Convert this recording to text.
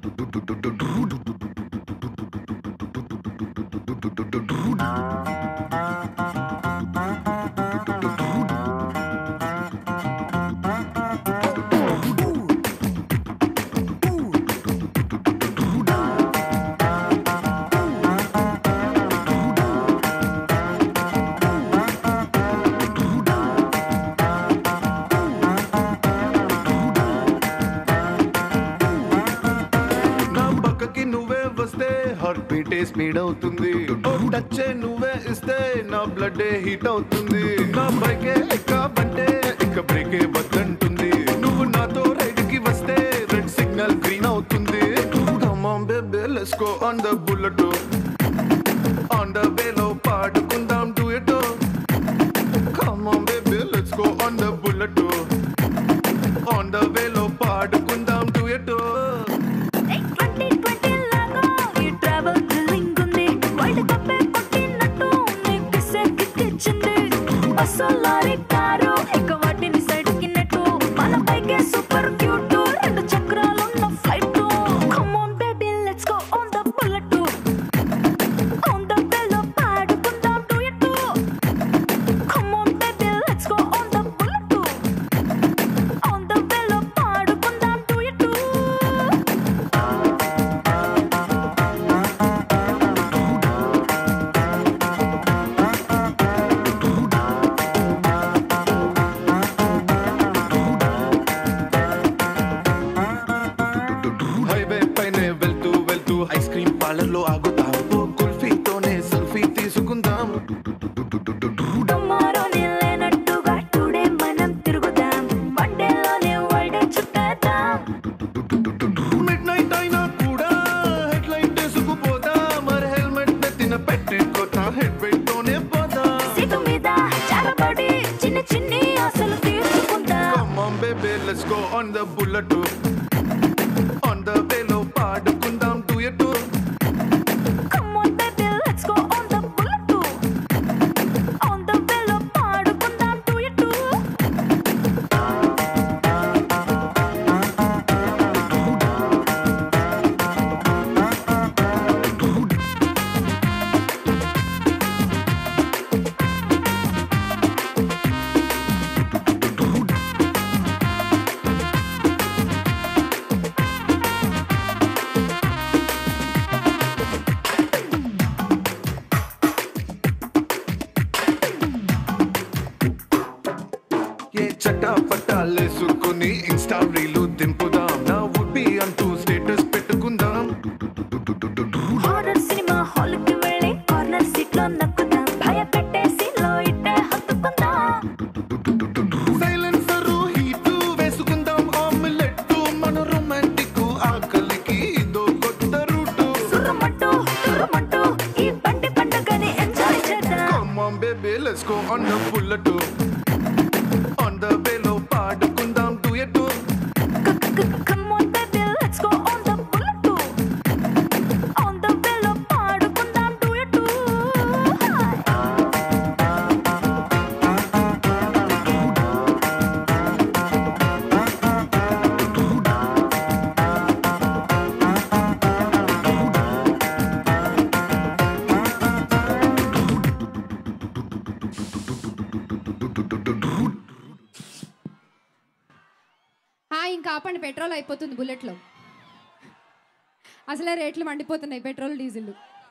నా పక్కకి నువ్వే వస్తే హార్ట్ బీటే స్పీడ్ అవుతుంది ఓ టచ్ నువ్వే ఇస్తే నా బ్లడ్ హీట్ అవుతుంది నా బైకే ఎక్కాబంటే ఇక బ్రేకే వద్దంటుంది నువ్వు నాతో రైడ్ కి వస్తే రెడ్ సిగ్నల్ గ్రీన్ అవుతుంది Come on baby let's go on the bullet on the వేలో పాడుకుందాం duet Come on baby let's go on the bullet on the వేలో పాడుకుందాం duet ట్వంటీ ట్వంటీ లాగా ఈ ట్రావెల్ థ్రిల్లింగ్ ఉంది వరల్డ్ కప్ కొట్టినట్టు నీకు సెక్కిచ్చింది బస్సు లారీ కారు ఇక వాటిని సైడ్ కి నెట్టు మన బైకే సూపర్ క్యూట్ రెండు చక్రాలున్న flight come on baby let's go on the bullet on the bell పాడుకుందాం duet come on baby let's go on the bullet on the bell పాడుకుందాం duet highway పైనే వెళ్తూ వెళ్తూ ఐస్ క్రీమ్ పార్లర్ లో ఆగుతాం ఓ కుల్ఫీతోనే selfie తీసుకుందాం టుమారోనే లేనట్టుగా టుడే మనం తిరుగుదాం వన్ డేలోనే వరల్డ్ చుట్టేద్దాం మిడ్ నైట్ అయినా కూడా హెడ్ లైట్ వేసుకుపోదా మరి హెల్మెట్ నెత్తిన పెట్టుకోతా హెడ్ వెయిట్ తోనే పోదా సీటు మీద జారపడి చిన్న చిన్ని ఆశలు తీర్చుకుందాం Come on baby let's go on the bullet on the వేలో పాడుకుందాం duet come on baby let's go on the bullet on the వేలో పాడుకుందాం డుయట్ ఏ చట్టా పట్టాలేసుకుని ఇన్స్టా రీలు దింపుదాం నా వుడ్ బి అంటూ స్టేటస్ పెట్టుకుందాం హారర్ సినిమా హాల్ కి వెళ్ళి కార్నర్ సీట్ లో నక్కుదాం భయపెట్టేసి లో ఇట్టే హత్తుకుందాం సైలెన్సర్ హీట్ వేసుకుందాం ఆమ్లెట్ మన రొమాంటిక్ ఆకలికి ఇదో కొత్త రూట్ సుర్రమంటూ తుర్రమంటూ ఈ బండి పండుగని ఎంజాయ్ చేద్దాం come on baby let's go on the bullet on the వేలో పాడుకుందాం duet come on baby let's go on the bullet on the వేలో పాడుకుందాం డుయట్ ఆ, ఇంకా ఆపండి పెట్రోల్ అయిపోతుంది బుల్లెట్లో అసలే రేట్లు మండిపోతున్నాయి పెట్రోల్ డీజిల్